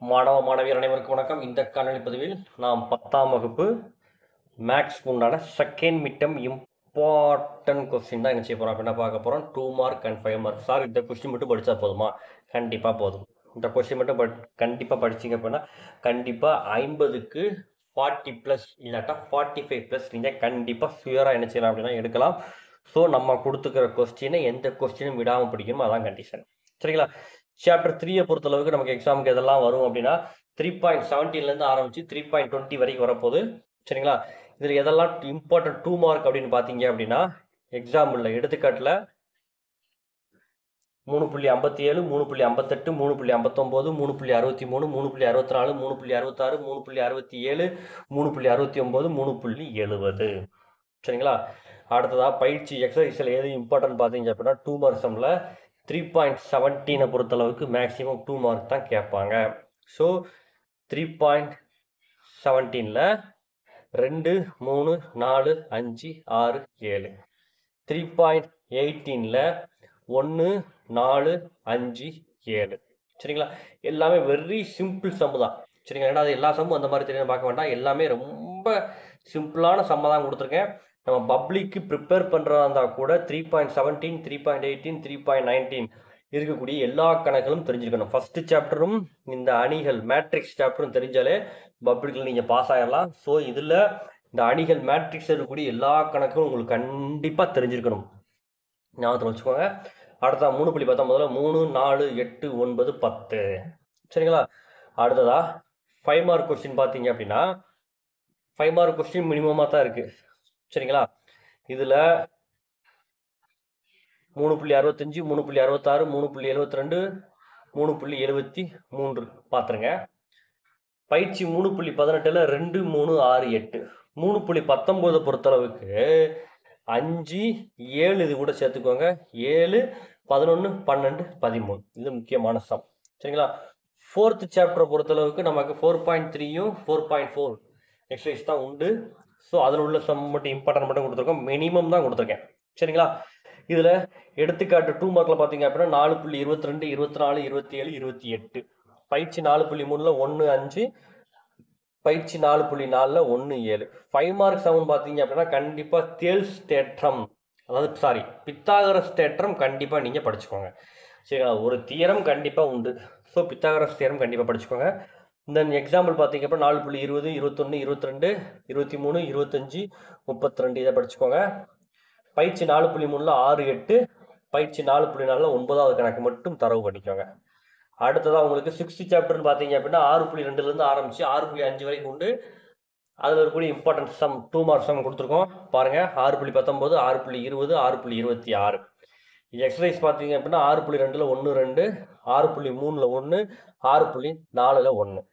மாணவ மாணவியர் அனைவருக்கும் வணக்கம் இந்த காணொளி பதிவில் நாம் பத்தாம் வகுப்பு மேக்ஸ் உண்டான செகண்ட் மிட்டம் இம்பார்ட்டன்ட் கொஸ்டின் தான் என்ன செய்ய போகிறோம் அப்படின்னா பார்க்க போகிறோம் two mark and five mark sir இந்த கொஸ்டின் மட்டும் படித்தா போதுமா கண்டிப்பாக போதும் இந்த கொஸ்டின் மட்டும் பட் கண்டிப்பாக படிச்சிங்க அப்படின்னா கண்டிப்பாக ஐம்பதுக்கு ஃபார்ட்டி ப்ளஸ் இல்லாட்டா ஃபார்ட்டி ஃபைவ் ப்ளஸ் நீங்கள் கண்டிப்பாக ஃபியூராக என்ன செய்யலாம் அப்படின்னா எடுக்கலாம் ஸோ நம்ம கொடுத்துக்கிற கொஸ்டினை எந்த கொஸ்டினும் விடாமல் படிக்கணுமோ அதான் கண்டிஷன் சரிங்களா சாப்டர் த்ரீயை பொறுத்தளவுக்கு நமக்கு எக்ஸாமுக்கு எதெல்லாம் வரும் அப்படின்னா த்ரீ பாயிண்ட் செவன்டீன்லேருந்து ஆரம்பிச்சு த்ரீ பாயிண்ட் டுவெண்ட்டி வரைக்கும் வரப்போகுது சரிங்களா இதில் எதெல்லாம் இம்பார்ட்டன்ட் டூ மார்க் அப்படின்னு பார்த்தீங்க அப்படின்னா எக்ஸாம்பிளில் எடுத்துக்காட்டில் மூணு புள்ளி ஐம்பத்தி ஏழு மூணு புள்ளி ஐம்பத்தெட்டு மூணு புள்ளி ஐம்பத்தொம்போது மூணு புள்ளி அறுபத்தி மூணு மூணு புள்ளி அறுபத்தி நாலு மூணு புள்ளி அறுபத்தாறு மூணு புள்ளி அறுபத்தி ஏழு மூணு புள்ளி அறுபத்தி ஒம்பது மூணு புள்ளி எழுபது சரிங்களா அடுத்ததாக பயிற்சி எக்ஸசைஸில் எது இம்பார்ட்டன்ட் பார்த்தீங்க அப்படின்னா டூ மார்க்ஸமில் த்ரீ பாயிண்ட் செவன்டீனை பொறுத்தளவுக்கு மேக்ஸிமம் டூ மார்க் தான் கேட்பாங்க ஸோ த்ரீ பாயிண்ட் செவன்டீனில் ரெண்டு மூணு நாலு அஞ்சு ஆறு ஏழு த்ரீ பாயிண்ட் எயிட்டீனில் ஒன்று நாலு அஞ்சு ஏழு சரிங்களா எல்லாமே வெரி சிம்பிள் சம்மு தான் சரிங்களா ஏன்னா அது எல்லா சம்மும் அந்த மாதிரி தெரியும் பார்க்க வேண்டாம் எல்லாமே ரொம்ப சிம்பிளான சம்மை தான் கொடுத்துருக்கேன் நம்ம பப்ளிக்கு ப்ரிப்பேர் பண்ணுறதா இருந்தால் கூட three point seventeen three point eighteen three point nineteen இருக்கக்கூடிய எல்லா கணக்குகளும் தெரிஞ்சுக்கணும் ஃபஸ்ட்டு சாப்டரும் இந்த அணிகள் மேட்ரிக்ஸ் சாப்டரும் தெரிஞ்சாலே பப்ளிக்கில் நீங்கள் பாஸ் ஆகிடலாம் ஸோ இதில் இந்த அணிகள் மேட்ரிக்ஸ் இருக்கக்கூடிய எல்லா கணக்கும் உங்களுக்கு கண்டிப்பாக தெரிஞ்சிருக்கணும் ஞாபகத்தில் வச்சுக்கோங்க அடுத்தா மூணு புள்ளி பத்தொம்பதுல மூணு நாலு எட்டு ஒன்பது பத்து சரிங்களா அடுத்ததா ஃபைவ் மார்க் கொஸ்டின் பார்த்தீங்க அப்படின்னா ஃபைவ் மார்க் கொஸ்டின் மினிமமாக தான் இருக்குது சரிங்களா இதில் மூணு புள்ளி அறுபத்தஞ்சு மூணு புள்ளி அறுபத்தாறு மூணு புள்ளி எழுபத்தி ரெண்டு மூணு புள்ளி எழுபத்தி மூன்று பார்த்துருங்க பயிற்சி மூணு புள்ளி பதினெட்டில் ரெண்டு மூணு ஆறு எட்டு மூணு புள்ளி பத்தொம்போதை பொறுத்தளவுக்கு அஞ்சு ஏழு இது கூட சேர்த்துக்கோங்க ஏழு பதினொன்று பன்னெண்டு பதிமூணு இது முக்கியமான சம் சரிங்களா ஃபோர்த்து சாப்டரை பொறுத்தளவுக்கு நமக்கு ஃபோர் பாயிண்ட் த்ரீயும் ஃபோர் பாயிண்ட் ஃபோர் எக்ஸசைஸ் தான் உண்டு ஸோ அதில் உள்ள சம் மட்டும் இம்பார்ட்டன்ட் மட்டும் கொடுத்துருக்கோம் மினிமம் தான் கொடுத்துருக்கேன் சரிங்களா இதில் எடுத்துக்காட்டு டூ மார்க்கில் பார்த்தீங்க அப்படின்னா நாலு புள்ளி இருபத்தி ரெண்டு இருபத்தி நாலு இருபத்தி ஏழு இருபத்தி எட்டு பயிற்சி நாலு புள்ளி மூணில் ஒன்று அஞ்சு பயிற்சி நாலு புள்ளி நாலில் ஒன்று ஏழு ஃபைவ் மார்க் செவன் பார்த்தீங்க அப்படின்னா கண்டிப்பாக தேல்ஸ் தேற்றம் அதாவது சாரி பித்தாகரஸ் தேற்றம் கண்டிப்பாக நீங்கள் படிச்சுக்கோங்க சரிங்களா ஒரு தியரம் கண்டிப்பாக உண்டு ஸோ பித்தாகரஸ் தியரம் கண்டிப்பாக படிச்சுக்கோங்க தென் எக்ஸாம்பிள் பார்த்தீங்க அப்படின்னா நாலு புள்ளி இருபது இருபத்தொன்று இருபத்தி ரெண்டு இருபத்தி மூணு இருபத்தஞ்சி முப்பத்தி ரெண்டு இதை படிச்சுக்கோங்க பயிற்சி நாலு புள்ளி மூணில் ஆறு எட்டு பயிற்சி நாலு புள்ளி நாலில் ஒன்பதாவது கணக்கு மட்டும் தரவு பண்ணிக்கோங்க அடுத்ததாக உங்களுக்கு சிக்ஸ்த்து சாப்டர்னு பார்த்தீங்க அப்படின்னா ஆறு புள்ளி ரெண்டுலேருந்து ஆரம்பித்து ஆறு புள்ளி அஞ்சு வரைக்கும் உண்டு அதில் இருக்கக்கூடிய important sum two mark sum கொடுத்துருக்கோம் பாருங்கள் ஆறு புள்ளி பத்தொம்போது ஆறு புள்ளி இருபது ஆறு புள்ளி இருபத்தி ஆறு எக்ஸசைஸ் பார்த்தீங்க அப்படின்னா ஆறு புள்ளி ரெண்டில் ஒன்று ரெண்டு ஆறு புள்ளி மூணில் ஒன்று ஆறு புள்ளி நாலில் ஒன்று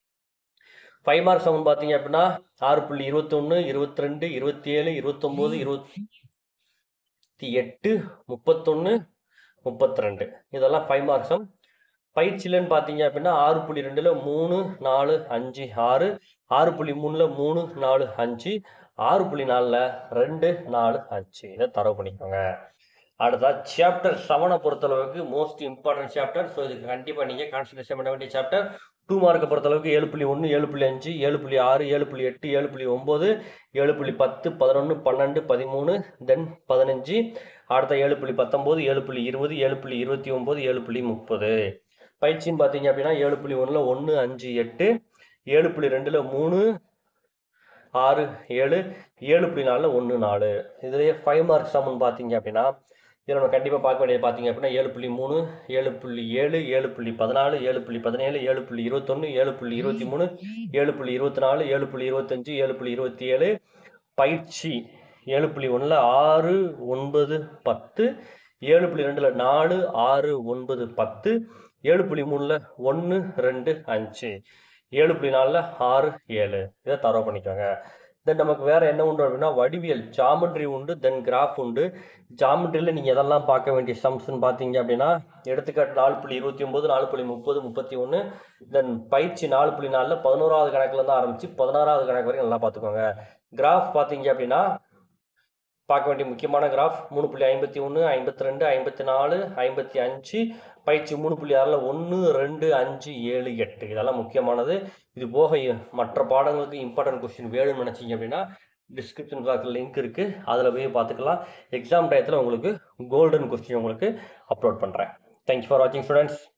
ஃபைவ் மார்க் செவன் பார்த்தீங்க அப்படின்னா ஆறு புள்ளி இருபத்தொன்று இருபத்தி ரெண்டு இருபத்தி ஏழு இருபத்தொம்போது இருபத்தி எட்டு முப்பத்தொன்று முப்பத்தி ரெண்டு இதெல்லாம் ஃபைவ் மார்க் சம் பயிற்சியிலன்னு பார்த்தீங்க அப்படின்னா ஆறு புள்ளி ரெண்டில் மூணு நாலு அஞ்சு ஆறு ஆறு புள்ளி மூணில் மூணு நாலு அஞ்சு ஆறு புள்ளி நாலில் ரெண்டு நாலு அஞ்சு இதை தரவு பண்ணிக்கோங்க அடுத்தா சாப்டர் செவனை பொறுத்தளவுக்கு மோஸ்ட் இம்பார்ட்டன்ட் சாப்டர் ஸோ இதுக்கு கண்டிப்பாக நீங்கள் கான்சன்ட்ரேஷன் பண்ண வேண்டிய சாப்டர் டூ மார்க்கை பொறுத்தளவுக்கு ஏழு புள்ளி ஒன்று ஏழு புள்ளி அஞ்சு ஏழு புள்ளி ஆறு ஏழு புள்ளி எட்டு ஏழு புள்ளி ஒம்பது ஏழு புள்ளி பத்து பதினொன்று பன்னெண்டு பதிமூணு தென் பதினஞ்சு அடுத்த ஏழு புள்ளி பத்தொம்போது ஏழு புள்ளி இருபது ஏழு புள்ளி இருபத்தி ஒம்பது ஏழு புள்ளி முப்பது பயிற்சின்னு பார்த்தீங்க அப்படின்னா ஏழு புள்ளி ஒன்றில் ஒன்று அஞ்சு எட்டு ஏழு புள்ளி ரெண்டில் மூணு ஆறு ஏழு ஏழு புள்ளி நாலில் ஒன்று நாலு இதுலேயே ஃபைவ் மார்க் சம்னு பார்த்தீங்க அப்படின்னா இதில் நம்ம கண்டிப்பாக பார்க்க வேண்டியது பார்த்தீங்க அப்படின்னா ஏழு புள்ளி மூணு ஏழு புள்ளி ஏழு ஏழு புள்ளி பதினாலு ஏழு புள்ளி பதினேழு ஏழு புள்ளி இருபத்தொன்று ஏழு புள்ளி இருபத்தி மூணு ஏழு புள்ளி இருபத்தி நாலு ஏழு புள்ளி இருபத்தஞ்சு ஏழு புள்ளி இருபத்தி ஏழு பயிற்சி ஏழு புள்ளி ஒன்றில் ஆறு ஒன்பது பத்து ஏழு புள்ளி ரெண்டில் நாலு ஆறு ஒன்பது பத்து ஏழு புள்ளி மூணில் ஒன்று ரெண்டு அஞ்சு ஏழு புள்ளி நாலில் ஆறு ஏழு இதை தரவு பண்ணிக்கோங்க தென் நமக்கு வேறு என்ன உண்டு அப்படின்னா வடிவியல் ஜாமெட்ரி உண்டு தென் கிராஃப் உண்டு ஜாமெட்ரியில் நீங்கள் எதெல்லாம் பார்க்க வேண்டிய சம்ஸ்ன்னு பார்த்தீங்க அப்படின்னா எடுத்துக்காட்டு நாலு புள்ளி இருபத்தி ஒம்பது நாலு புள்ளி முப்பது முப்பத்தி ஒன்று தென் பயிற்சி நாலு புள்ளி நாலில் பதினோராவது கணக்குலேருந்து ஆரம்பித்து பதினாறாவது கணக்கு வரைக்கும் நல்லா பார்த்துக்கோங்க கிராஃப் பார்த்தீங்க அப்படின்னா பார்க்க வேண்டிய முக்கியமான கிராஃப் மூணு புள்ளி ஐம்பத்தி ஒன்று ஐம்பத்தி ரெண்டு ஐம்பத்தி நாலு ஐம்பத்தி அஞ்சு பயிற்சி மூணு புள்ளி ஆறில் ஒன்று ரெண்டு அஞ்சு ஏழு எட்டு இதெல்லாம் முக்கியமானது இது போக மற்ற பாடங்களுக்கு இம்பார்ட்டன்ட் கொஸ்டின் வேணும்னு நினச்சிங்க அப்படின்னா டிஸ்கிரிப்ஷன் பாக்ஸில் லிங்க் இருக்குது அதில் போய் பார்த்துக்கலாம் எக்ஸாம் டயத்தில் உங்களுக்கு கோல்டன் கொஸ்டின் உங்களுக்கு அப்லோட் பண்ணுறேன் தேங்க்யூ ஃபார் வாட்சிங் ஸ்டூடெண்ட்ஸ்